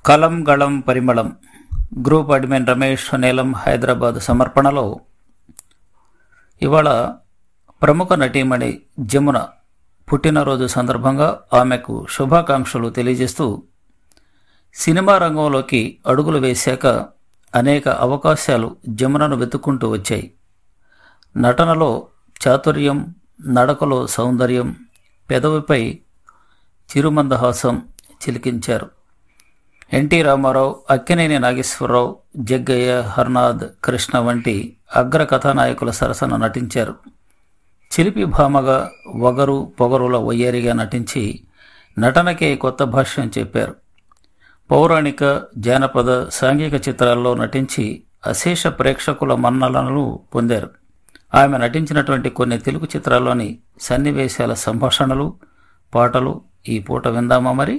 కలం గళం పరిమళం గ్రూప్ అడ్మిన్ రమేష్ నీలం హైదరాబాద్ సమర్పణలో ఇవాళ ప్రముఖ నటీమణి జమున పుట్టినరోజు సందర్భంగా ఆమెకు శుభాకాంక్షలు తెలియజేస్తూ సినిమా రంగంలోకి అడుగులు వేశాక అనేక అవకాశాలు జమునను వెతుక్కుంటూ వచ్చాయి నటనలో చాతుర్యం నడకలో సౌందర్యం పెదవిపై చిరుమందహాసం చిలికించారు ఎన్టీ రామారావు అక్కినేని నాగేశ్వరరావు జగ్గయ్య హర్నాథ్ కృష్ణ వంటి అగ్ర కథానాయకుల సరసన నటించారు చిలిపి భామగా వగరు పొగరుల వయ్యారిగా నటించి నటనకే కొత్త భాష్యం చెప్పారు పౌరాణిక జానపద సాంఘిక చిత్రాల్లో నటించి అశేష ప్రేక్షకుల మన్నలను పొందారు ఆమె నటించినటువంటి కొన్ని తెలుగు చిత్రాల్లోని సన్నివేశాల సంభాషణలు పాటలు ఈ పూట విందామా మరి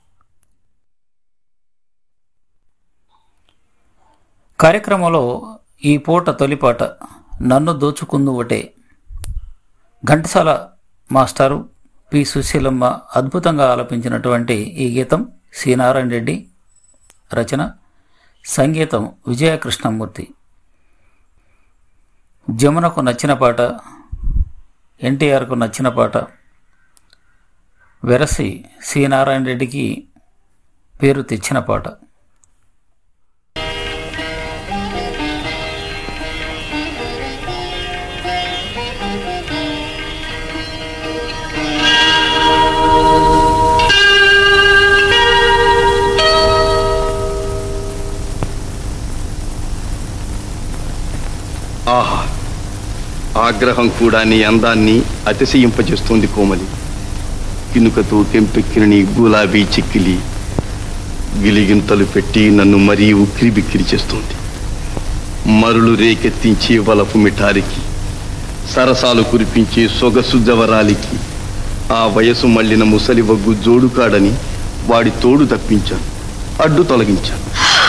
కార్యక్రమంలో ఈ పూట తొలిపాట నన్ను దోచుకుందు ఒకటే ఘంటసాల మాస్టారు పి సుశీలమ్మ అద్భుతంగా ఆలపించినటువంటి ఈ గీతం సి నారాయణ రెడ్డి రచన సంగీతం విజయకృష్ణమూర్తి జమునకు నచ్చిన పాట ఎన్టీఆర్కు నచ్చిన పాట వెరసి సి నారాయణ రెడ్డికి పేరు తెచ్చిన పాట ఆహా ఆగ్రహం కూడా నీ అందాన్ని అతిశయింపజేస్తోంది కోమలి కినుకతో తెంపెక్కిన నీ గులాబీ చిక్కిలి గిలిగింతలు పెట్టి నన్ను మరీ ఉక్కిరి బిక్కిరి చేస్తోంది మరులు రేకెత్తించే వలపు మిఠారికి సరసాలు కురిపించే సొగసు జవరాలికి ఆ వయసు మళ్ళిన ముసలి వగ్గు జోడుకాడని వాడి తోడు తప్పించాను అడ్డు తొలగించాను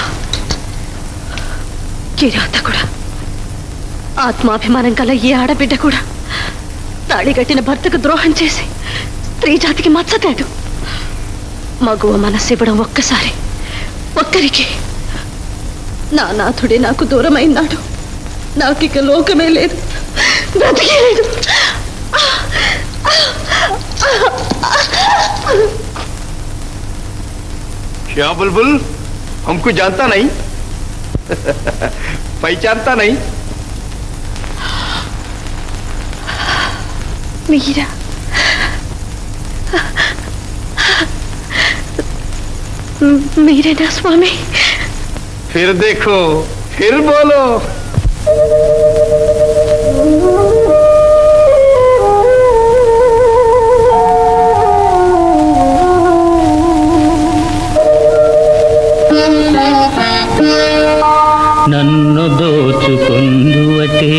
కిరాతకుడా ఆత్మాభిమానం గల ఈ ఆడబిడ్డ కూడా తాళిగట్టిన భర్తకు ద్రోహం చేసి స్త్రీ జాతికి మచ్చతేడు మగువ మనసు ఇవ్వడం ఒక్కసారి ఒక్కరికి నా నాథుడే నాకు దూరమైనాడు నాకిక లోకమే లేదు బ్రతికే లేదు क्या बुलबुल हमको जानता नहीं पहचानता नहीं మీరా మీరేనా స్వామి फिर देखो फिर बोलो నన్ను దోచుకొందువటే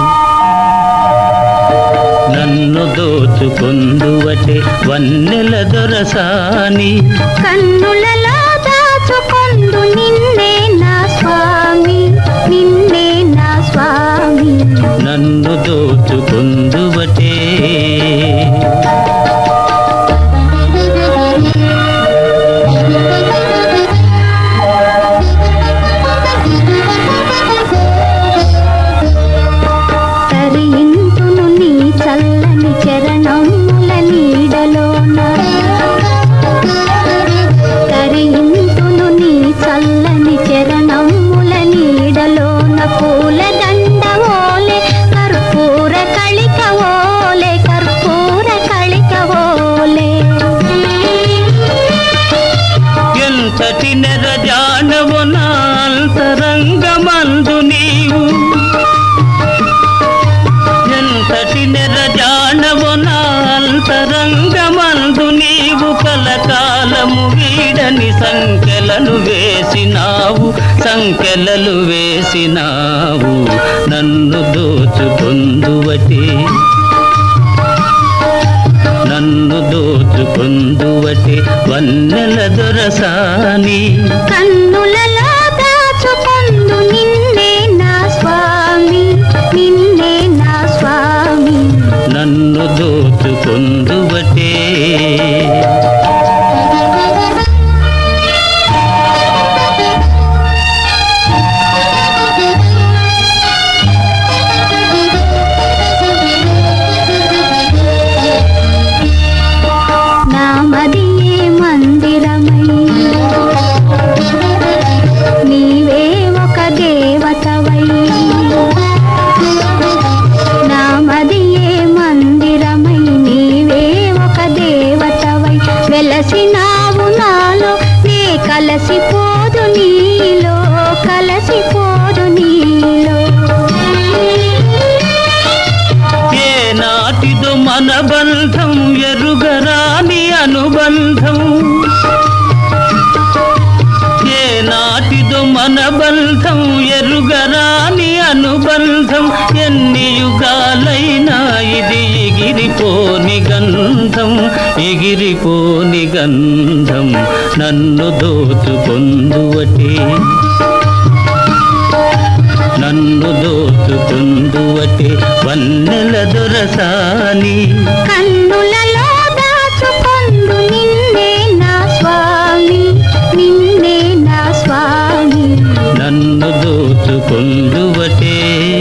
నన్ను దోచుకొందువటే వన్నెల దొరసాని కన్నులలో దాచుకొందు నిన్నే నా స్వామి నిన్నే నా స్వామి నన్ను దోచుకొందువటే తరింతును నీ చల్లని చరణముల నీడలోన తరింతును నీ చల్లని చరణముల నీడలోన పూల దండ ఓలే కర్పూర కళిక ఓలే కర్పూర కళిక ఓలే ఎంతటి నెరజానవు నాంతరంగమందు నీవు ఎంతటి నెరజానవు నాంతరంగమందు నీవు కలకాలము వీడని సంఖ్యలను వేసినావు సంఖ్యలలు వేసినావు నన్ను దోచుకొందువటే నన్ను దోచుకొందువటే వన్నెల దొరసాని కన్నులలో దాచుకొందు నిన్నే నా స్వామి నిన్నే నా స్వామి నన్ను దోచుకొందువటే ఆ మన బంధం ఎరుగరాని అనుబంధం ఏ నాటిదో మన బంధం ఎరుగరాని అనుబంధం ఎన్ని యుగాలైనా ఇది ఎగిరిపోని గంధం ఎగిరిపోని గంధం నన్ను దోచుకొందువటే నన్ను దోచుకొందువటే వన్నెల దొరసాని కన్నులలో దాచుకొందు నిన్నే నా స్వామి నిన్నే నా స్వామి నన్ను దోచుకొందువటే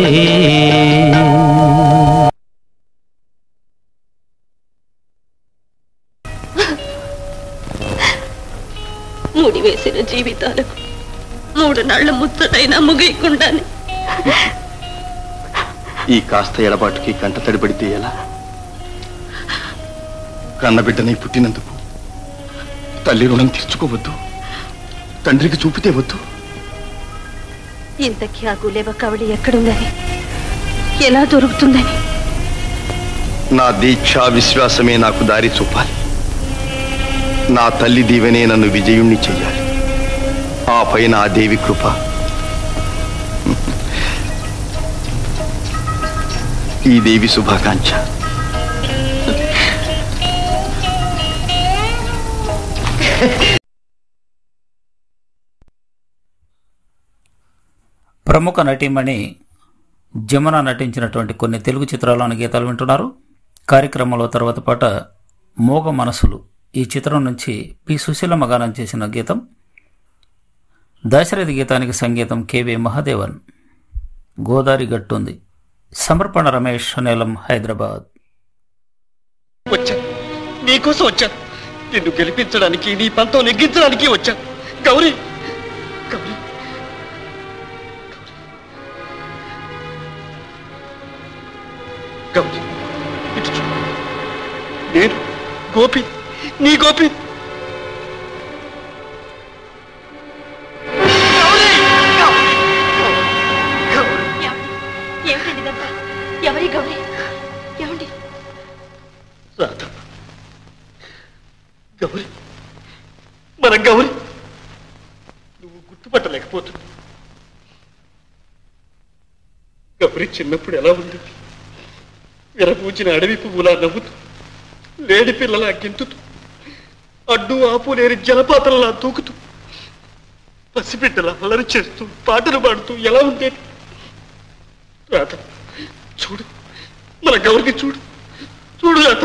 ముడివేసిన జీవితాలు మూడు నాళ్ల ముచ్చటైనా ముగియకుండానే ఈ కాస్త ఎడబాటుకి కంట తడిపడితే ఎలా కన్నబిడ్డనై పుట్టినందుకు తల్లి రుణం తీర్చుకోవద్దు తండ్రికి చూపితే వద్దు ఇంతకీ ఆ గులేబ కవడి ఎక్కడుందని ఎలా దొరుకుతుందని నా దీక్షా విశ్వాసమే నాకు దారి చూపాలి నా తల్లి దీవెనే నన్ను విజయుణ్ణి చెయ్యాలి ఆ పైన ఆ దేవి కృప ఈ దేవి శుభాకాంక్ష ప్రముఖ నటీమణి జమున నటించినటువంటి కొన్ని తెలుగు చిత్రాల్లోని గీతాలు వింటున్నారు కార్యక్రమంలో తర్వాత పాట మోగ మనసులు ఈ చిత్రం నుంచి పి సుశీలమ్మ గానం చేసిన గీతం దశరథి గీతానికి సంగీతం కెవి మహాదేవన్ గోదారి గట్టుంది సమర్పణ రమేష్ నీలం హైదరాబాద్ వచ్చాను నీకోసం వచ్చాను నిన్ను గెలిపించడానికి నీ పంతం నెగ్గించడానికి వచ్చాను గౌరీ గౌరీ గౌరీ ఇటు చూడు నేను గోపి నీ గోపి గౌరీ! గౌరీ! గౌరీ! ఏమిటండి ఇదంతా ఎవరి గౌరీ ఏమండి రాధ గౌరి మన గౌరి నువ్వు గుర్తుపట్టలేకపోతున్నావు గౌరి చిన్నప్పుడు ఎలా ఉంది విరపూచిన అడవి పువ్వులా నవ్వుతూ లేడి పిల్లలా గెంతుతూ అడ్డు ఆపు లేని జలపాతంలా దూకుతూ పసిబిడ్డలా అల్లరి చేస్తూ పాటలు పాడుతూ ఎలా ఉండేది రాత చూడు మన గౌరికి చూడు చూడు రాత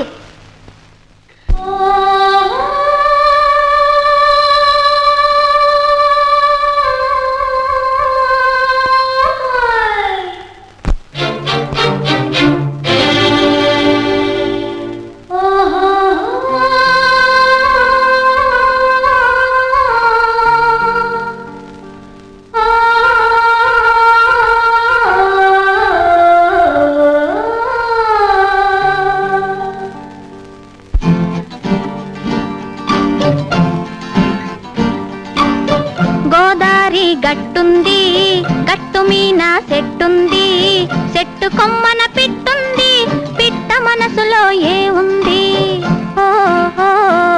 గోదారి గట్టుంది గట్టు మీన సెట్టుంది చెట్టు కొమ్మన పిట్టుంది పిట్ట మనసులో ఏ ఉంది ఓ, ఓ,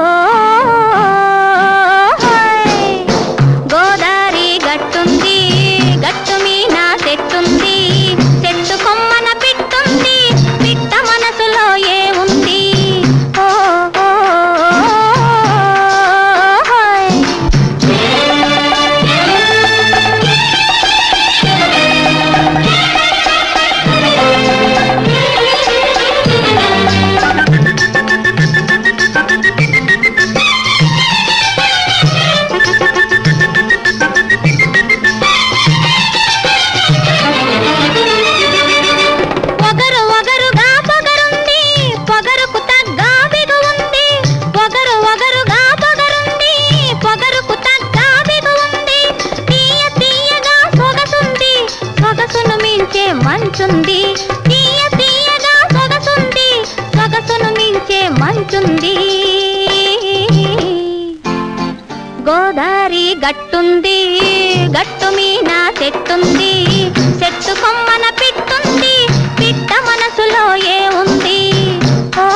హోయ్. గోదారి గట్టుంది గట్టు మీన సెట్టుంది చెట్టు కొమ్మన పిట్టుంది పిట్ట మనసులో ఏ ఉంది ఓ, ఓ, హోయ్. పొగరు ఒగరుగా పొగరుంది పొగరుకు తగ్గ బిగు ఉంది పొగరు ఒగరుగా పొగరుంది పొగరుకు తగ్గ బిగు ఉంది తీయ తీయగా సొగసుంది సొగసును మించే మంచుంది తీయ తీయగా సొగసుంది సొగసును మించే మంచుంది గోదారి గట్టుంది గట్టు మీన చెట్టుంది చెట్టు కొమ్మన పిట్టుంది పిట్ట మనసులో ఏ ఉంది ఓ,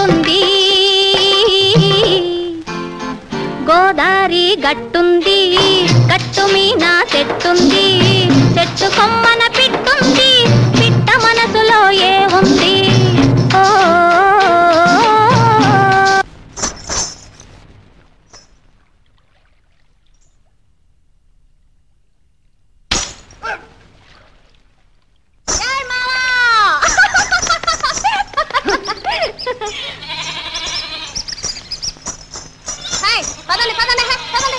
గట్టుంది గోదారి గట్టుంది గట్టు మీన చెట్టుంది చెట్టు కొమ్మన పిట్టుంది పిట్ట మనసులో ఏ ఉంది ఓ పదండి పదండి హే, పదండి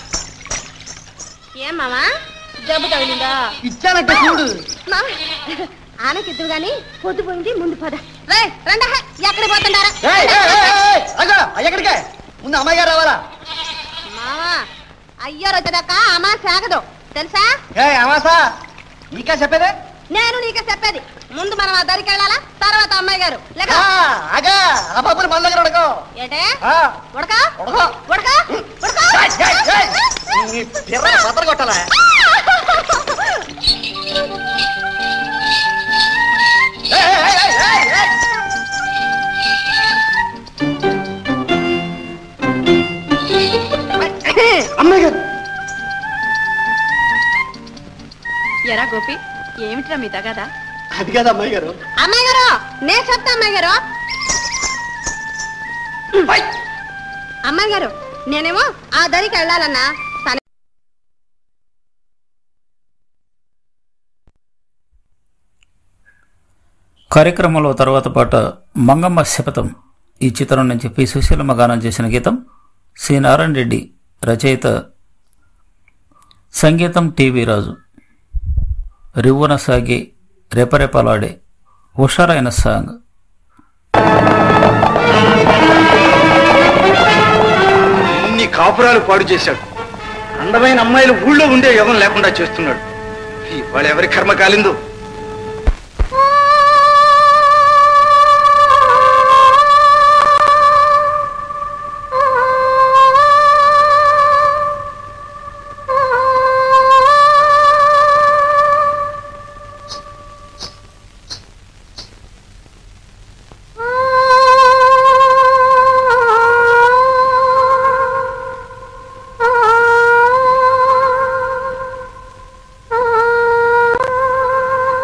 ఏం మామా జబ్బు తగిలిందా ఇచ్చానంటే చూడు ఆనకిద్దు గాని పొద్దుపోయింది ముందు పద రే రండి హే, ఎక్కడికి పోతుండారా ఏయ్, ఏయ్, ఏయ్, ఏయ్, అగో, ఎక్కడికే ముందు అమ్మాయి గారు రావాలా మామా అయ్యారు వచ్చేదాకా అమ్మా సాగదు తెలుసా ఏ అమాసా నీకా చెప్పేదే నేను నీకే చెప్పేది ముందు మనం ఆ దరికి వెళ్ళాలా తర్వాత అమ్మాయి గారు లేక ఆ, అగా ఆ బాబుని మన దగ్గర ఉడకో ఏటే ఆ, ఉడక ఉడకో. ఉడక ఉడక ఏయ్, ఏయ్, ఏయ్, నీ పిర్రని బద్దలు కొట్టాలా ఏయ్, ఏయ్, ఏయ్, ఏయ్, ఏయ్. అమ్మాయి గారు ఎరా గోపి ఏమిట్రా మీ తగదా అది కాదు అమ్మాయి గారు అమ్మాయి గారు నేను చెప్తా అమ్మాయి గారు అమ్మాయి గారు నేనేమో ఆ దరికి వెళ్ళాలన్నా తన కార్యక్రమంలో తర్వాత పాట మంగమ్మ శపథం ఈ చిత్రం నుంచి పి సుశీలమ్మ గానం చేసిన గీతం సి నారాయణ రెడ్డి రచయిత సంగీతం టీవీ రాజు రివ్వున సాగి రెపరెపలాడే హుషారైన సాంగ్ ఇన్ని కాపురాలు పాడు చేశాడు అందమైన అమ్మాయిలు ఊళ్ళో ఉండే యోగం లేకుండా చేస్తున్నాడు ఇవాళ ఎవరి కర్మ కాలిందో ఆ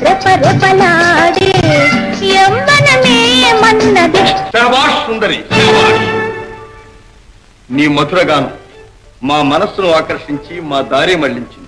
రెప రెపలాడే యవ్వనమే మన్నది శభాష్ సుందరి శభాష్. నీ మధురగానం మా మనస్సును ఆకర్షించి మా దారి మళ్లించింది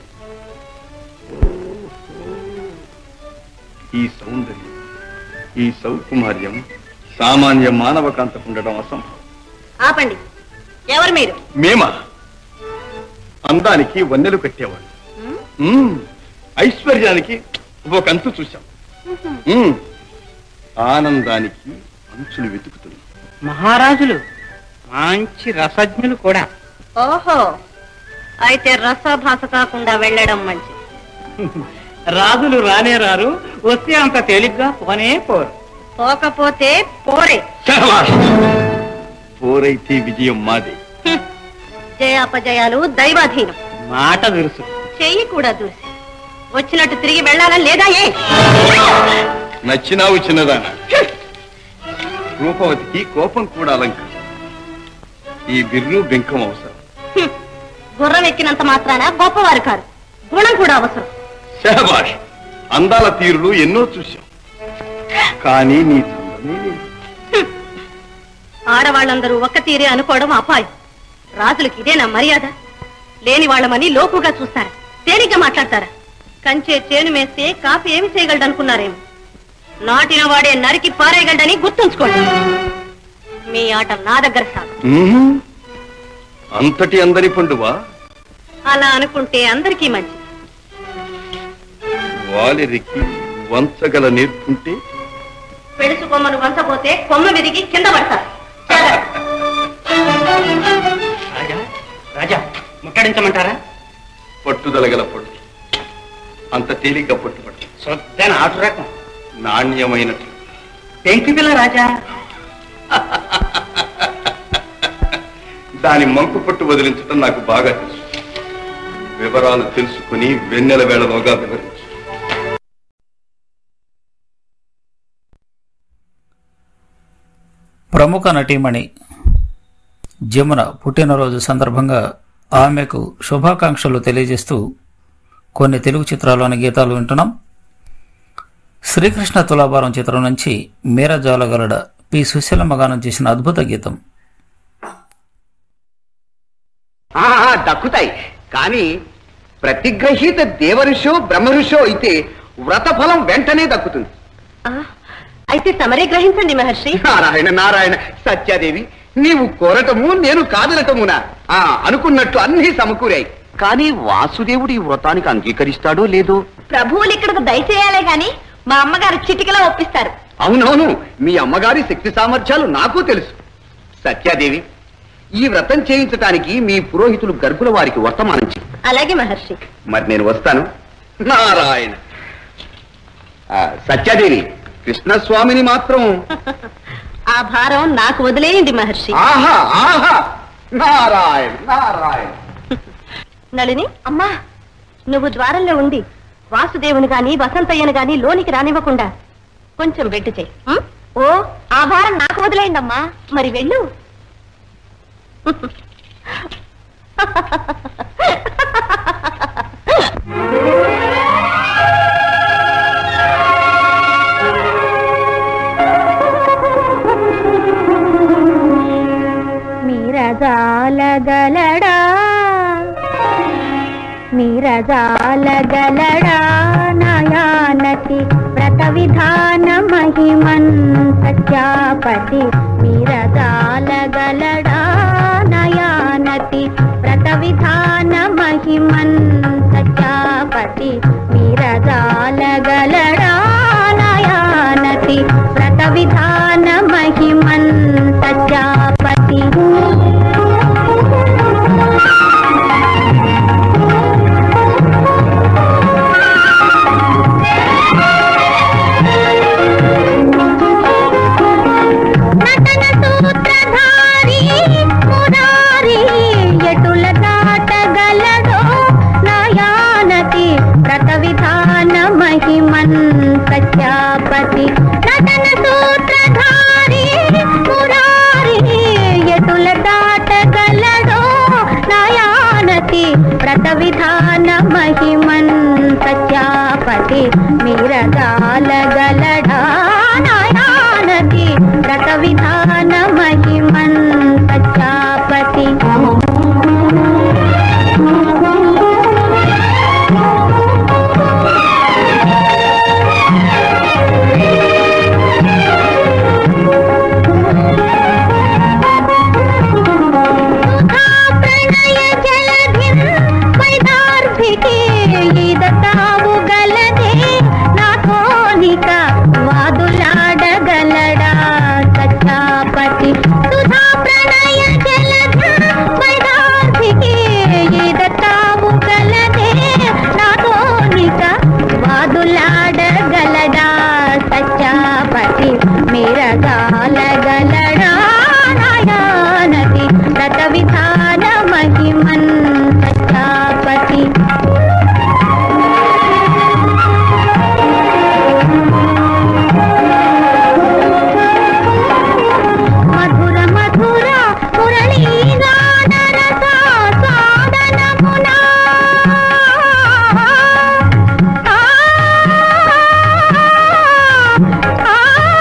ఈ సౌందర్యం ఈ సౌకుమార్యం సామాన్య మానవ కాంతకుండడం అసంభవం ఆపండి ఎవరు మీరు మేమా అందానికి వన్నెలు కట్టేవాళ్ళు మ్మ్. ఐశ్వర్యానికి ఒక అంతు చూశాం మ్మ్. ఆనందానికి అంచులు వెతుకుతున్నాం మహారాజులు మంచి రసజ్ఞులు కూడా ఓహో అయితే రసభాస కాకుండా వెళ్ళడం మంచి రాజులు రానే రారు వస్తే అంత తేలిగ్గా పోనే పోరు పోకపోతే పోరే శభాష్. పోరైతే విజయం మాదే హ్మ్. జయాపజయాలు దైవాధీనం మాట విరుసు చెయ్యి కూడా దూసి వచ్చినట్టు తిరిగి వెళ్ళాలా లేదా ఏ నచ్చినావు చిన్నదాన రూపవతికి కోపం కూడా అలంకారం ఈ బిర్రు బెంకం అవసరం హ్మ్. గుర్రం ఎక్కినంత మాత్రాన గొప్పవారు కారు గుణం కూడా అవసరం శహబాష్ అందాల తీరులు ఎన్నో చూశాం కానీ నీ చందమే లేదు. ఆడవాళ్ళందరూ ఒక్క తీరే అనుకోవడం అపాయం రాజులకి ఇదేనా మర్యాద లేని వాళ్ళమని లోకుగా చూస్తారా తేలిగ్గా మాట్లాడతారా కంచే చేను మేస్తే కాఫీ ఏమి చేయగలడు అనుకున్నారేమో నాటిన వాడే నరికి పారేయగలడని గుర్తుంచుకోండి మీ ఆట నా దగ్గర సాగు మ్మ్. అంతటి అందరి పండువా అలా అనుకుంటే అందరికీ మంచిది వాలిరికి వంచగల నేర్పుంటే పెడుసు కొమ్మను వంచపోతే కొమ్మ విరిగి కింద పడతారు జాగ్రత్త. రాజా రాజా ముట్టడించమంటారా పట్టుదల గల పట్టు అంత తేలిక పట్టుబడు శుద్ధన ఆటు రకం నాణ్యమైనట్లు పెంకి పిల్ల రాజా దాని మంకు పట్టు వదిలించడం నాకు బాగా తెలుసు వివరాలు తెలుసుకుని వెన్నెల వేళలోగా వివరించు ప్రముఖ నటీమణి జమున పుట్టినరోజు సందర్భంగా ఆమెకు శుభాకాంక్షలు తెలియజేస్తూ కొన్ని తెలుగు చిత్రాల్లోని గీతాలు వింటున్నాం శ్రీకృష్ణ తులాభారం చిత్రం నుంచి మీరజాలగలడ పి సుశీలమ్మ గానం చేసిన అద్భుత గీతం ఆ, ఆ, దక్కుతాయి కానీ ప్రతిగ్రహీత దేవఋషో బ్రహ్మఋషో అయితే వ్రతఫలం వెంటనే దక్కుతుంది ఆ, అయితే తమరే గ్రహించండి మహర్షి నారాయణ నారాయణ సత్యాదేవి నీవు కోరటము నేను కాదనటమునా ఆ అనుకున్నట్టు అన్ని సమకూరాయి కానీ వాసుదేవుడు ఈ వ్రతానికి అంగీకరిస్తాడో లేదో ప్రభువులు ఇక్కడికి దయచేయాలే గాని మా అమ్మగారు చిటికలో ఒప్పిస్తారు అవునవును మీ అమ్మగారి శక్తి సామర్థ్యాలు నాకు తెలుసు సత్యాదేవి ఈ వ్రతం చేయించటానికి మీ పురోహితులు గర్భుల వారికి వర్తమానం చెయ్యి. అలాగే మహర్షి మరి నేను వస్తాను నారాయణ ఆ, సత్యాదేవి కృష్ణస్వామిని మాత్రం ఆ భారం నాకు వదిలేయండి మహర్షి ఆహా ఆహా నారాయణ నారాయణ నళిని అమ్మా నువ్వు ద్వారంలో ఉండి వాసుదేవుని గాని వసంతయ్యను గాని లోనికి రానివ్వకుండా కొంచెం వెట్టు చెయ్యి ఉం? ఓ ఆ భారం నాకు వదిలేయండి అమ్మా మరి వెళ్ళు మీరజాలగలడా మీరజాలగలడా నయానతి వ్రత విధాన మహిమన్ సత్యాపతి మీరజాలగలడా నయానతి వ్రత విధాన మహిమన్ సత్యాపతి మీరజాలగలడా నయానతి వ్రత విధాన మహిమన్ సత్యాపతి నటన సూత్రధారి మురారి ఎటుల దాటగలడో నయానతి వ్రత విధాన మహిమన్ సత్యాపతి నటన సూత్రధారి మురారి ఎటుల దాటగలడో నయానతి వ్రత విధాన మహిమన్ సత్యాపతి సత్యాపతి మీరగాల గలడా నాయానతి రత విధాన మహిమన్ సత్యాపతి ప్రణయ జలధిం వైదార్భికే ఈదతావు గలదే నాథోనిక వాదులాడగలడా సత్యాపతి సుధా ప్రణయ జలధిం వైదార్భికే ఈదతావు గలదే నాథోనిక వాదులాడగలడా సత్యాపతి మీరగాలగలడా నాయానతి రత విధాన మహిమన్ సత్యాపతి మధుర మధుర మురళీగాన రస సాధనమునా ఆ, ఆ,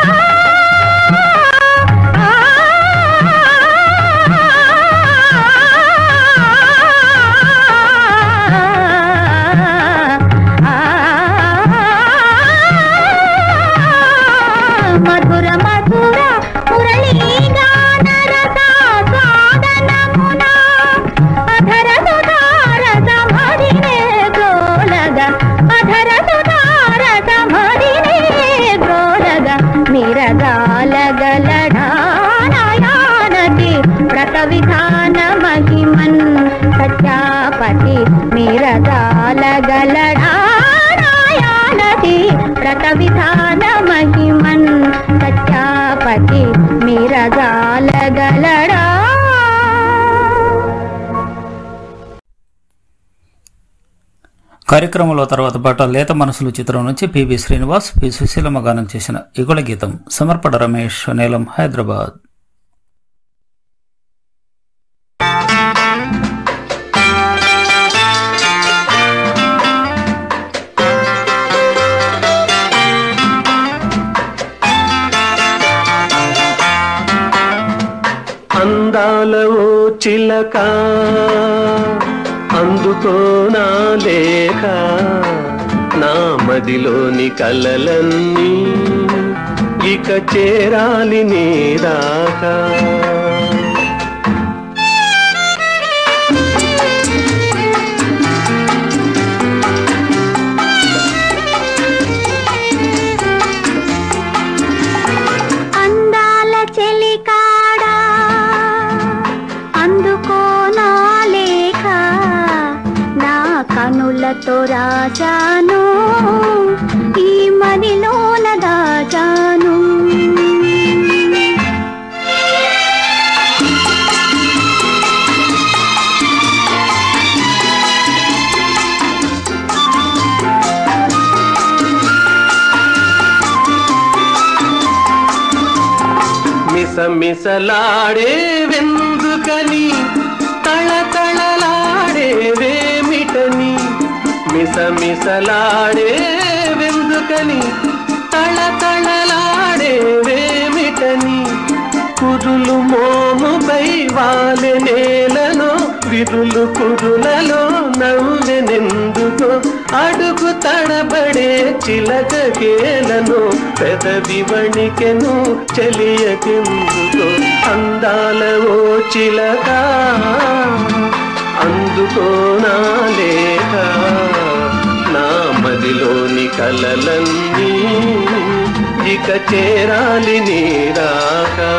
మధుర మధుర మురళీగాన రస సాధనమున అధర సుధార సమధినే గోలగ అధర సుధార సమధినే గోలగ మిరగాల గలడానయానతి వ్రత విధాన మహిమన్ సత్యాపతి మిరగాల గలడానయానతి వ్రత విధాన మహిమన్ సత్యాపతి మిరగాల గలడా కార్యక్రమంలో తర్వాత పాట లేత మనసులు చిత్రం నుంచి పిబి శ్రీనివాస్ పి సుశీలమ్మ గానం చేసిన యుగళ గీతం సమర్పణ రమేష్ నీలం హైదరాబాద్ అందాల ఓ చిలక అందుకోనా లేక నా మదిలోని కలలన్నీ ఇక చేరాలి నీ దాకా అందాల చెలికాడా అందుకో నా లేఖ నా కనులతో రాజాను ఈ మదిలోన దాచాను మిసమిసలాడే వెందుకని తళతళలాడే వేమిటని మిసమిసలాడే వెందుకని తళతళలాడే వేమిటని కురులు మోముపై వాలె నేలలో విరులు కురులలో నవ్వెనెందుకో అడుగు తడబడే చిలక కేలను పెదవి వణికెను చెలియకెందుకో అందాల ఓ చిలక అందుకో నా లేఖ నా మదిలోని కలలన్నీ ఇక చేరాలి నీరాకా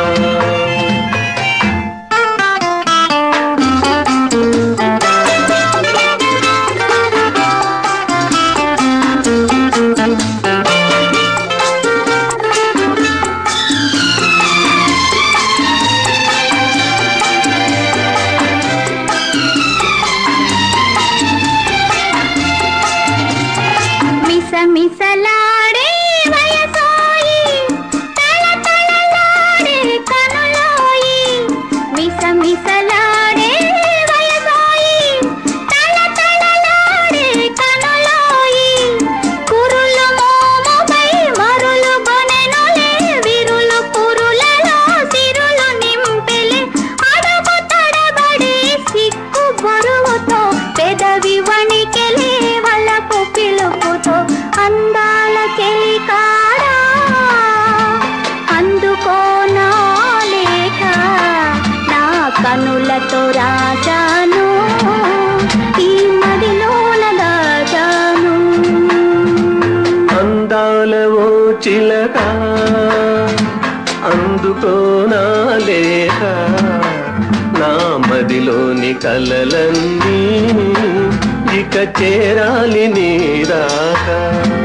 మిసమిసలాడే వయసోయి తళతళలాడే కనులోయి మిసమిసలాడే వయసోయి తళతళలాడే కనులోయి అందాల ఓ చిలక అందుకోనా లేక నా మదిలోని కలలన్నీ ఇక చేరాలి నీరాక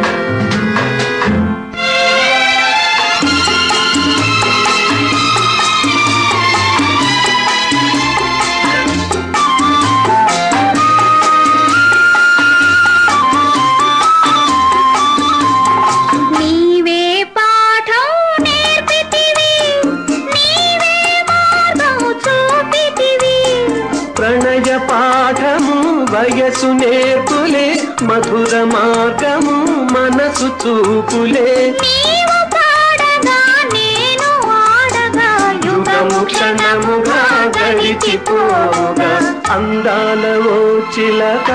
నీవే పాఠం నేర్పితివి నీవే మార్గం చూపితివి ప్రణయ పాఠము వయసు నేర్పులే మధుర మార్గము మనసు చూపులే నీవు పాడగా నేను ఆడగా యుగము క్షణముగా గడిచిపోగా అందాల ఓ చిలక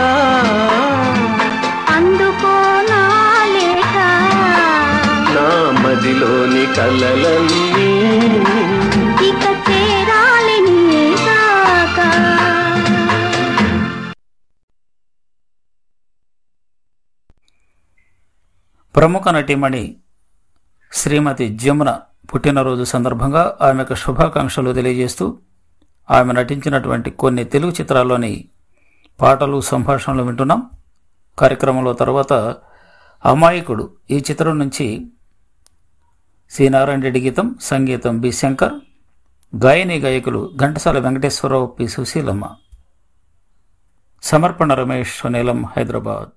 అందుకో నా లేఖ నా మదిలోని కలలన్నీ ఇక చేరాలి నీ దాకా ప్రముఖ నటీమణి శ్రీమతి జమున పుట్టినరోజు సందర్భంగా ఆమెకు శుభాకాంక్షలు తెలియజేస్తూ ఆమె నటించినటువంటి కొన్ని తెలుగు చిత్రాల్లోని పాటలు సంభాషణలు వింటున్నాం కార్యక్రమంలో తర్వాత అమాయకుడు ఈ చిత్రం నుంచి సి నారాయణ రెడ్డి గీతం సంగీతం బి శంకర్ గాయని గాయకులు ఘంటసాల వెంకటేశ్వరరావు పి సుశీలమ్మ సమర్పణ రమేష్ సునీలం హైదరాబాద్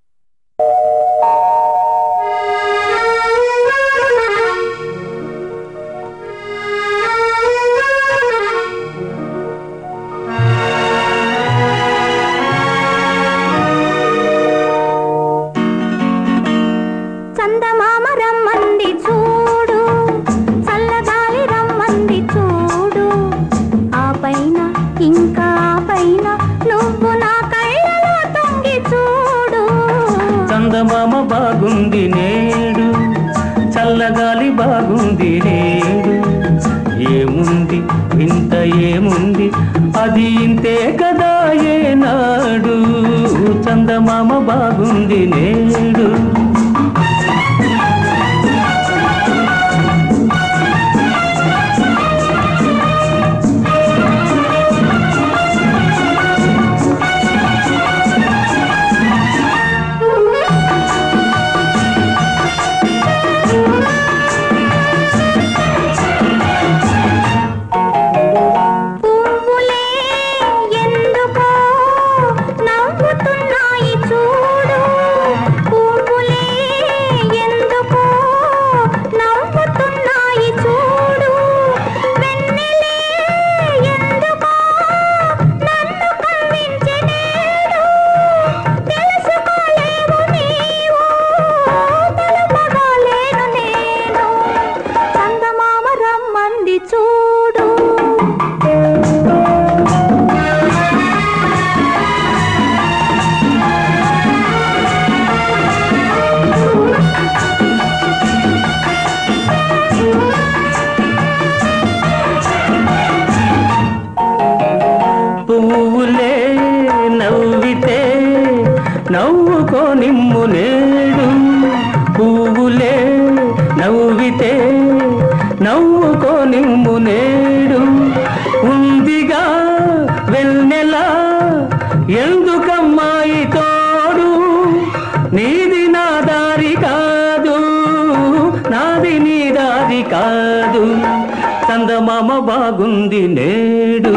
చందమామ రమ్మంది చూడు చల్లగాలి రమ్మంది చూడు ఆ పైన ఇంకా ఆ పైన నువ్వు నా కళ్ళలో తొంగి చూడు చందమామ బాగుంది నేడు చల్లగాలి బాగుంది నేడు ఏముంది ఇంత ఏముంది అది ఇంతే కదా ఏనాడు చందమామ బాగుంది నేడు పువ్వులే ఎందుకో నవ్వుతున్నాయి చూడు పువ్వులే ఎందుకో నవ్వుతున్నాయి చూడు వెన్నెలే ఎందుకో నన్ను కవ్వించి నేడు తెలుసుకోలేవు నీవు తెలుపగలేను నేను చందమామ రమ్మంది చూడు పువ్వులే నవ్వితే నవ్వుకో నిమ్ము నేడు పువ్వులే నవ్వితే నవ్వుకో నిమ్ము నేడు ఉందిగా వెన్నెలా ఎందుకమ్మాయి తోడు నీది నా దారి కాదు నాది నీ దారి కాదు చందమామ బాగుంది నేడు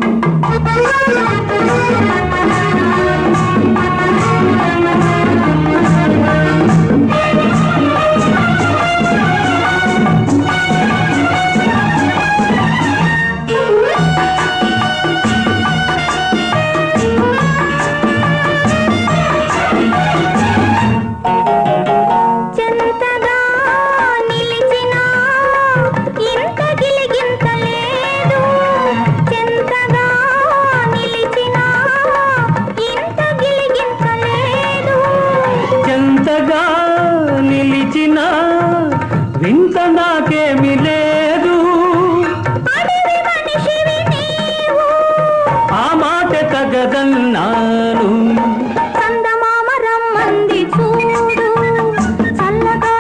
చెంతగా నిలిచిన ఇంత గిలిగింత లేదు చెంతగా నిలిచిన ఇంత గిలిగింత లేదు చెంతగా నిలిచిన వింత నాకేమి లేదు అడవి మనిషివి నీవు ఆ మాట తగదన్నాను చందమామ రమ్మంది చూడు చల్లగా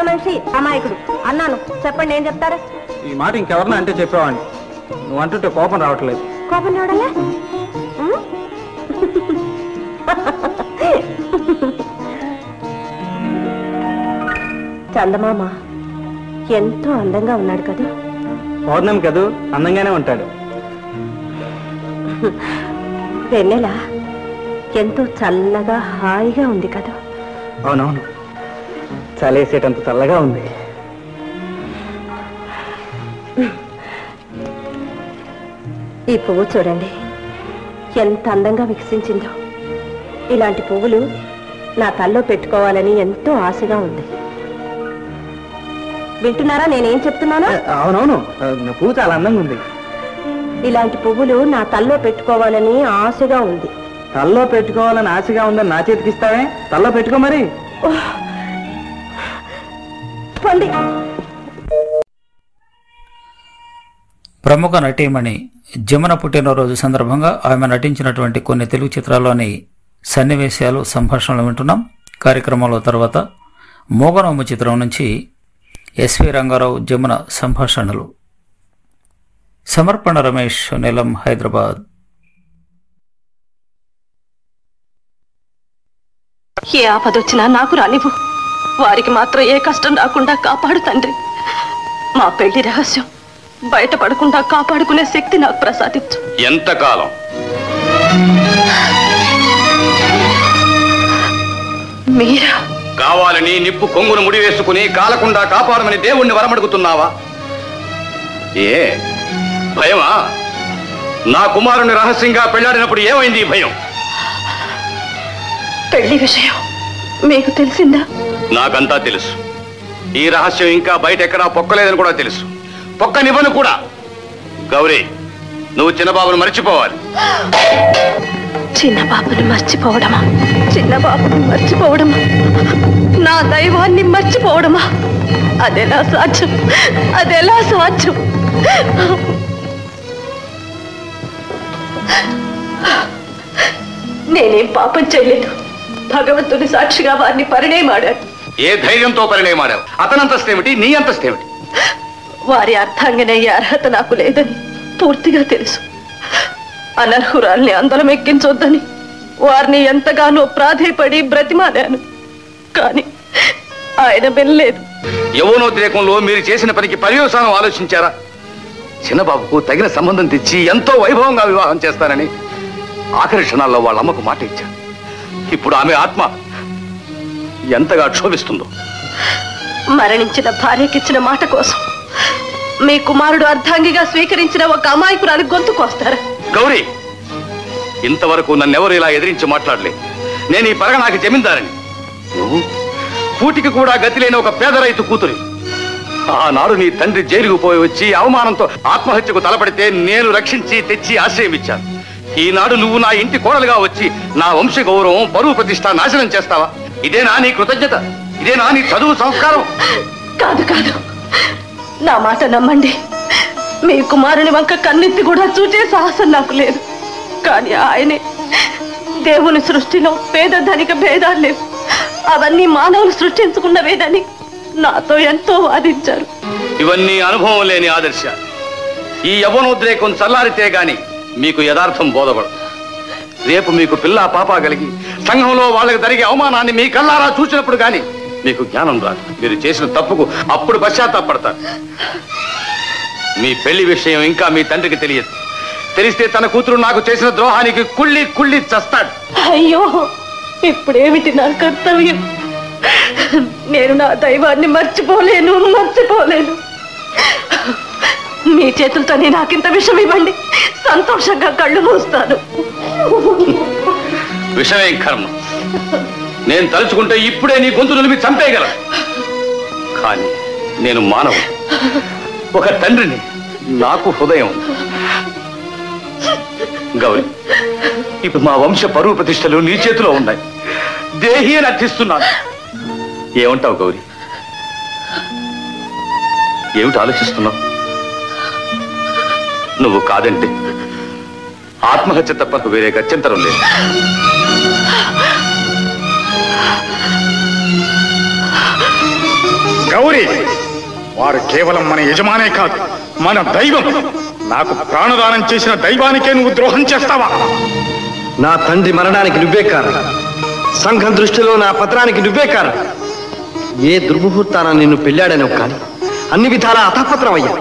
మనిషి అమాయకుడు అన్నాను చెప్పండి ఏం చెప్తారు ఈ మాట ఇంకెవరన్నా అంటే చెప్పేవాడిని నువ్వు అంటుంటే కోపం రావట్లేదు కోపం రావడలే ఉం? చందమామ ఎంతో అందంగా ఉన్నాడు కదా పౌర్ణమి కదూ అందంగానే ఉంటాడు వెన్నెల ఎంతో చల్లగా హాయిగా ఉంది కదా అవునవును చలేసేటంత చల్లగా ఉంది ఈ పువ్వు చూడండి ఎంత అందంగా వికసించిందో ఇలాంటి పువ్వులు నా తల్లో పెట్టుకోవాలని ఎంతో ఆశగా ఉంది వింటున్నారా నేనేం చెప్తున్నానో అవునవును ఆ, నా పువ్వు చాలా అందంగా ఉంది ఇలాంటి పువ్వులు నా తల్లో పెట్టుకోవాలని ఆశగా ఉంది తల్లో పెట్టుకోవాలని ఆశగా ఉందని నా చేతికి ఇస్తావే తల్లో పెట్టుకో మరి పొండి ప్రముఖ నటీమణి జమున పుట్టినరోజు సందర్భంగా ఆమె నటించినటువంటి కొన్ని తెలుగు చిత్రాల్లోని సన్నివేశాలు సంభాషణలు వింటున్నాం కార్యక్రమంలో తర్వాత మోగనోము చిత్రం నుంచి ఎస్వి రంగారావు జమున సంభాషణలు సమర్పణ రమేష్ నెలం హైదరాబాద్ ఏ ఆపదొచ్చినా నాకు రానివ్వు వారికి మాత్రం ఏ కష్టం రాకుండా కాపాడు తండ్రి మా పెళ్లి రహస్యం బయటపడకుండా కాపాడుకునే శక్తి నాకు ప్రసాదించు ఎంతకాలం మీరా కావాలని నిప్పు కొంగును ముడివేసుకుని కాలకుండా కాపాడమని దేవుణ్ణి వరమడుగుతున్నావా ఏ భయమా నా కుమారుని రహస్యంగా పెళ్లాడినప్పుడు ఏమైంది ఈ భయం పెళ్లి విషయం మీకు తెలిసిందా నాకంతా తెలుసు ఈ రహస్యం ఇంకా బయట ఎక్కడా పొక్కలేదని కూడా తెలుసు పొక్కనివ్వను కూడా గౌరీ నువ్వు చిన్నబాబును మర్చిపోవాలి చిన్న బాబుని మర్చిపోవడమా చిన్న బాబుని మర్చిపోవడమా నా దైవాన్ని మర్చిపోవడమా అదెలా సాధ్యం అదెలా సాధ్యం నేనేం పాపం చేయలేదు భగవంతుని సాక్షిగా వారిని పరిణయమాడాను ఏ ధైర్యంతో పరిణయమాడావు అతనంతస్తేమిటి నీ అంతస్తేమిటి వారి అర్థంగానయ్యే అర్హత నాకు లేదని పూర్తిగా తెలుసు అనర్హురాల్ని అందలం ఎక్కించొద్దని వారిని ఎంతగానో ప్రాధేయపడి బ్రతిమాలాను కానీ ఆయన వెళ్ళలేదు యవనోద్రేకంలో మీరు చేసిన పనికి పర్యవసానం ఆలోచించారా చిన్నబాబుకు తగిన సంబంధం తెచ్చి ఎంతో వైభవంగా వివాహం చేస్తానని ఆఖరి క్షణాల్లో వాళ్ళ అమ్మకు మాట ఇచ్చాను ఇప్పుడు ఆమె ఆత్మ ఎంతగా క్షోభిస్తుందో మరణించిన భార్యకిచ్చిన మాట కోసం మీ కుమారుడు అర్ధాంగిగా స్వీకరించిన ఒక అమాయకురాలి గొంతు కోస్తారా గౌరీ ఇంతవరకు నన్నెవరు ఇలా ఎదిరించి మాట్లాడలేదు నేను ఈ పరగనాకి జమీందారని నువ్వు కూటికి కూడా గతి లేని ఒక పేద రైతు కూతురి ఆనాడు నీ తండ్రి జైలుకు పోయి వచ్చి అవమానంతో ఆత్మహత్యకు తలపడితే నేను రక్షించి తెచ్చి ఆశ్రయం ఇచ్చాను ఈనాడు నువ్వు నా ఇంటి కోడలుగా వచ్చి నా వంశ గౌరవం బరువు ప్రతిష్ట నాశనం చేస్తావా ఇదేనా నీ కృతజ్ఞత ఇదేనా నీ చదువు సంస్కారం కాదు కాదు నా మాట నమ్మండి మీ కుమారుని వంక కన్నెత్తి కూడా చూచే సాహసం నాకు లేదు కానీ ఆయనే దేవుని సృష్టిలో పేద ధనిక భేదాలు లేవు అవన్నీ మానవులు సృష్టించుకున్నవేదని నాతో ఎంతో వాదించారు ఇవన్నీ అనుభవం లేని ఆదర్శాలు ఈ యవనోద్రేకం చల్లారితే గాని మీకు యథార్థం బోధపడదు రేపు మీకు పిల్ల పాప కలిగి సంఘంలో వాళ్ళకి జరిగే అవమానాన్ని మీ కళ్ళారా చూసినప్పుడు గాని మీకు జ్ఞానం రాదు మీరు చేసిన తప్పుకు అప్పుడు పశ్చాత్తాపడతారు మీ పెళ్లి విషయం ఇంకా మీ తండ్రికి తెలియదు తెలిస్తే తన కూతురు నాకు చేసిన ద్రోహానికి కుళ్ళి కుళ్ళి చస్తాడు అయ్యో ఇప్పుడేమిటి నా కర్తవ్యం నేను నా దైవాన్ని మర్చిపోలేను మర్చిపోలేను మీ చేతులతోనే నాకింత విషం ఇవ్వండి సంతోషంగా కళ్ళు మూస్తాను విషమేం కర్మ నేను తలుచుకుంటే ఇప్పుడే నీ గొంతు నిలిపి చంపేయగలను కానీ నేను మానవు ఒక తండ్రిని నాకు హృదయం ఉంది. గౌరీ ఇప్పుడు మా వంశ పరువు ప్రతిష్టలు నీ చేతిలో ఉన్నాయి దేహి అని అర్థిస్తున్నాను ఏమంటావు గౌరీ ఏమిటి ఆలోచిస్తున్నావు నువ్వు కాదంటే ఆత్మహత్య తప్ప నాకు వేరే గత్యంతరం లేదు గౌరీ వారు కేవలం మన యజమానే కాదు మన దైవం నాకు ప్రాణదానం చేసిన దైవానికే నువ్వు ద్రోహం చేస్తావా నా తండ్రి మరణానికి నువ్వే కారణం సంఘం దృష్టిలో నా పత్రానికి నువ్వే కారణం ఏ దుర్ముహూర్తాన నిన్ను పెళ్ళాడనవు కానీ అన్ని విధాల అతపత్రమయ్యా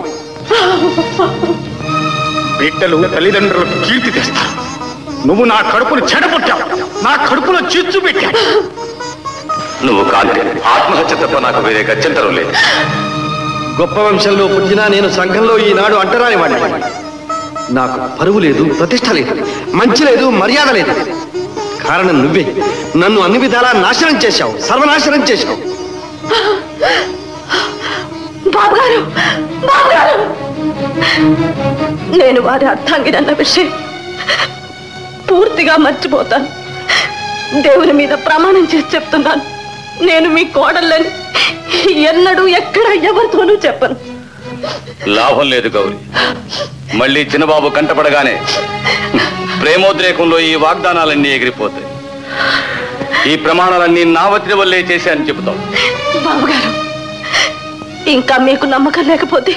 బిడ్డలు తల్లిదండ్రులకు కీర్తి తెస్తారు నువ్వు నా కడుపును చెడగొట్టావు నా కడుపులో చిచ్చు పెట్టావు నువ్వు కాంతి ఆత్మహత్య తప్ప నాకు వేరే గత్యంతరం లేదు గొప్ప వంశంలో పుట్టినా నేను సంఘంలో ఈనాడు అంటరాని వాడిని నాకు పరువు లేదు ప్రతిష్ట లేదు మంచి లేదు మర్యాద లేదు కారణం నువ్వే నన్ను అన్ని విధాలా నాశనం చేశావు సర్వనాశనం చేశావు బాబుగారు బాబుగారు నేను వారి అర్థాంగినన్న విషయం పూర్తిగా మర్చిపోతాను దేవుని మీద ప్రమాణం చేసి చెప్తున్నాను నేను మీ కోడళ్ళని ఎన్నడూ ఎక్కడ ఎవరితోనూ చెప్పను లాభం లేదు గౌరి మళ్ళీ చిన్నబాబు కంటపడగానే ప్రేమోద్రేకంలో ఈ వాగ్దానాలన్నీ ఎగిరిపోతాయి ఈ ప్రమాణాలన్నీ నా వత్తి వల్లే చేశానని చెబుతాం బాబుగారు ఇంకా మీకు నమ్మకం లేకపోతే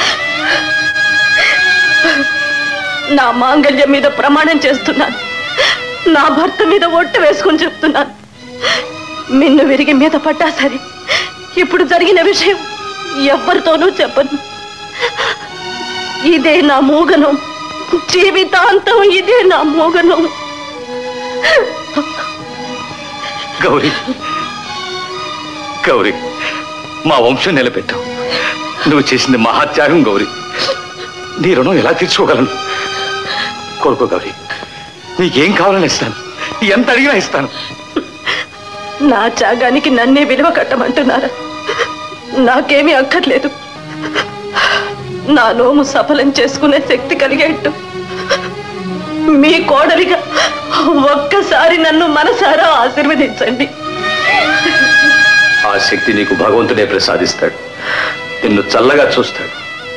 నా మాంగళ్యం మీద ప్రమాణం చేస్తున్నాను నా భర్త మీద ఒట్టు వేసుకుని చెప్తున్నాను మిన్ను విరిగి మీద పడ్డా సరే ఇప్పుడు జరిగిన విషయం ఎవ్వరితోనూ చెప్పను ఇదే నా మూగనం జీవితాంతం ఇదే నా మూగనం గౌరీ గౌరీ మా వంశం నిలబెట్టావు నువ్వు చేసింది మహాత్యాగం గౌరీ నీ రుణం ఎలా తీర్చుకోగలను కొడుకు గౌరీ నీకేం కావాలని ఇస్తాను ఎంత అడిగినా ఇస్తాను నా త్యాగానికి నన్నే విలువ కట్టమంటున్నారా నాకేమీ అక్కర్లేదు నా నోము సఫలం చేసుకునే శక్తి కలిగేట్టు మీ కోడలిగా ఒక్కసారి నన్ను మనసారా ఆశీర్వదించండి ఆ శక్తి నీకు భగవంతుడే ప్రసాదిస్తాడు నిన్ను చల్లగా చూస్తాడు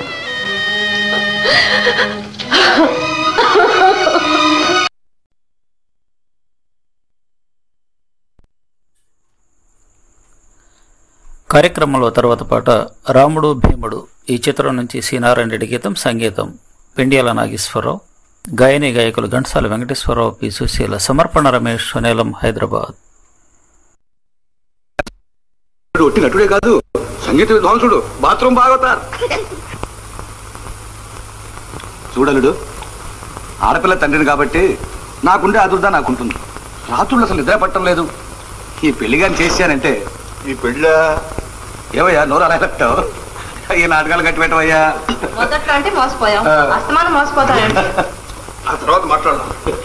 కార్యక్రమంలో తర్వాత పాట రాముడు భీముడు ఈ చిత్రం నుంచి సి నారాయణ రెడ్డి గీతం సంగీతం పెండియాల నాగేశ్వరరావు గాయని గాయకులు ఘంటసాల వెంకటేశ్వరరావు పి సుశీల సమర్పణ రమేష్ సునేలం హైదరాబాద్ ఒట్టి నటుడే కాదు సంగీత విద్వాంసుడు బాత్రూమ్ బాగోతారు చూడలుడు ఆడపిల్ల తండ్రిని కాబట్టి నాకుండే అదుర్దా నాకుంటుంది రాత్రులు అసలు నిద్ర పట్టడం లేదు ఈ పెళ్లి కానీ చేశానంటే ఈ పెళ్ళ ఏవయ్యా నోరు అలా పెట్టావు ఈ నాటకాలు కట్టి పెట్టవయ్యా మొదట్లో అంటే మోసపోయాం ఆ. అస్తమానం మోసపోతానండి ఆ తర్వాత మాట్లాడదాం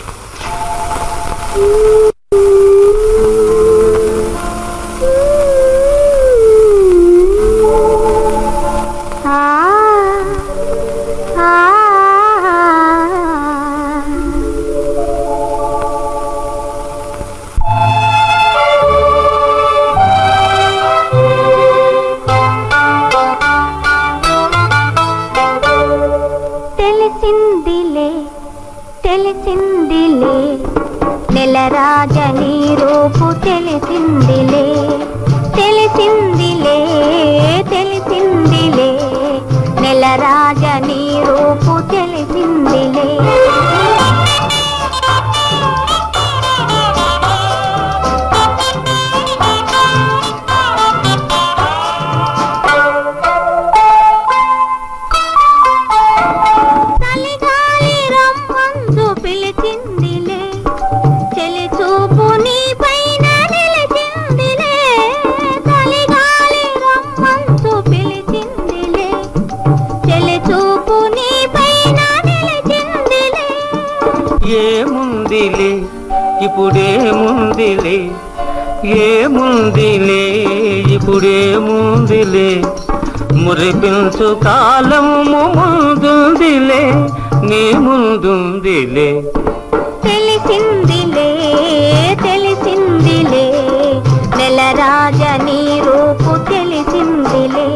తెలిసిందిలే తెలిసిందిలే నెల రాజని రూపు తెలిసిందిలే తెలిసిందిలే తెలిసిందిలే నెల రాజని రూపు తెలిసిందిలే చలిగాలి రమ్మందు పిలిచిందిలే చెలి చూపు నీ పైన నిలిచిందిలే చలిగాలి రమ్మందు పిలిచిందిలే చెలి చూపు నీ పైన నిలిచిందిలే ఏముందిలే ఇప్పుడేముందిలే ఏముందిలే ఇప్పుడేముందిలే మురిపించు కాలము ముందుందిలే నీ ముందుందిలే తెలిసిందిలే తెలిసిందిలే నెల రాజని రూపు తెలిసిందిలే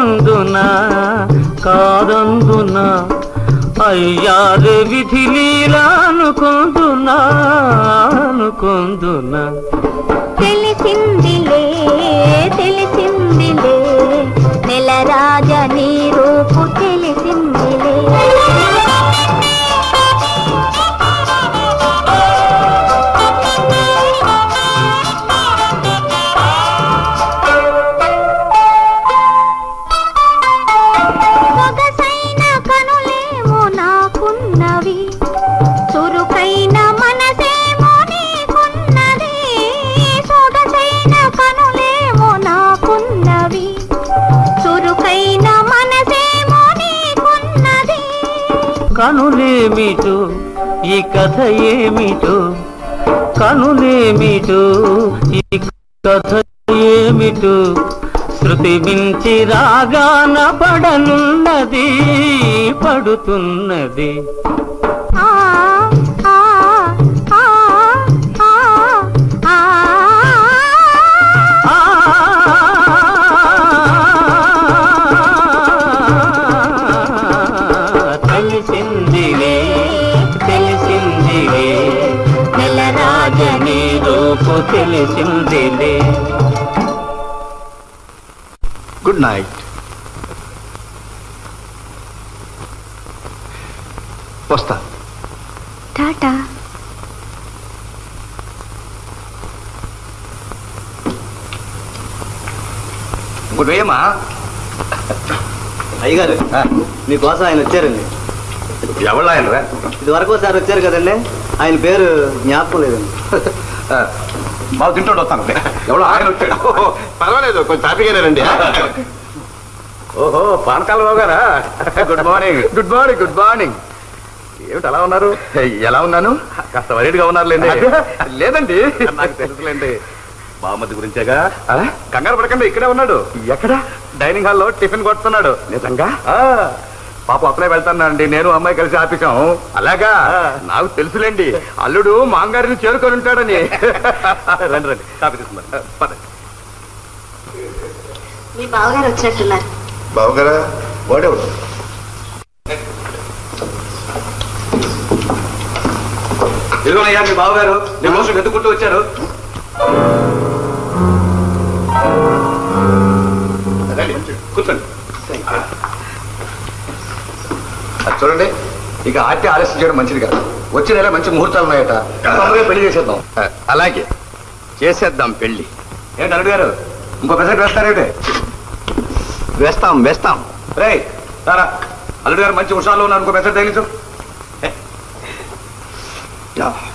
అవునందున కాదందున అయ్యారు విధి లీలా అనుకుందునా అనుకుందునా తెలిసిందిలే తెలిసిందిలే నెల రాజ నీ రూపు తెలిసిందిలే సొగసైన కనులేమో నాకున్నవి చురుకైన మనసేమో నీకున్నది సొగసైన కనులేమో నాకున్నవి చురుకైన మనసేమో నీకున్నది కనులేమిటో ఈ కథ ఏమిటో కనులేమిటో ఈ కథ ఏమిటో శృతి మించి రాగాన పడనున్నది పడుతున్నది ఆ ఆ ఆ ఆ ఆ తెలిసిందిలే తెలిసిందిలే నెల రాజని రూపు తెలిసిందిలే గుడ్ నైట్ వస్తా టాటా ఇంకోటి వేయమ్మా అయ్యగారు మీకోసం ఆయన వచ్చారండి ఎవరు ఆయన రా ఇది వరకు ఒకసారి వచ్చారు కదండి ఆయన పేరు జ్ఞాపకం లేదండి బాగా తింటాడు వస్తాను ఎవడో ఆయన వచ్చాడు పర్వాలేదు కొంచెం హ్యాపీగానే రండి ఓహో పానకాలరావు గారా good morning good morning good morning ఏమిటి అలా ఉన్నారు ఎలా ఉన్నాను కాస్త వరీడ్గా ఉన్నారు లేండి లేదండి నాకు తెలుసులేండి బామ్మది గురించేగా కంగారు పడకండి ఇక్కడే ఉన్నాడు ఎక్కడ డైనింగ్ హాల్లో టిఫిన్ కొడుతున్నాడు నిజంగా పాప అప్లై వెళ్తానండి నేను అమ్మాయి కలిసి ఆపిసాం అలాగా నాకు తెలుసులేండి అల్లుడు మాంగారిని చేరుకొని ఉంటాడని రండి రండి కాపీ తీసుకున్నారు పదండి మీ బావగారు వచ్చినట్టున్నారు బావగారా వాడేవాడు ఇదిగోనయ్యా మీ బావగారు నీ కోసం ఎత్తుకుంటూ వచ్చారు రండి, కూర్చోండి అది చూడండి ఇక ఆర్టీ ఆలస్యం చేయడం మంచిది కాదు వచ్చే నెల మంచి ముహూర్తాలు ఉన్నాయట తొందరగా పెళ్లి చేసేద్దాం అలాగే చేసేద్దాం పెళ్లి ఏంటి అల్లుడు గారు ఇంకో పెసెట్ వేస్తారేమిటి వేస్తాం వేస్తాం రే రారా అల్లుడు గారు మంచి ఉషాలో ఉన్నారు ఇంకో పెసెట్ తగిలించు యా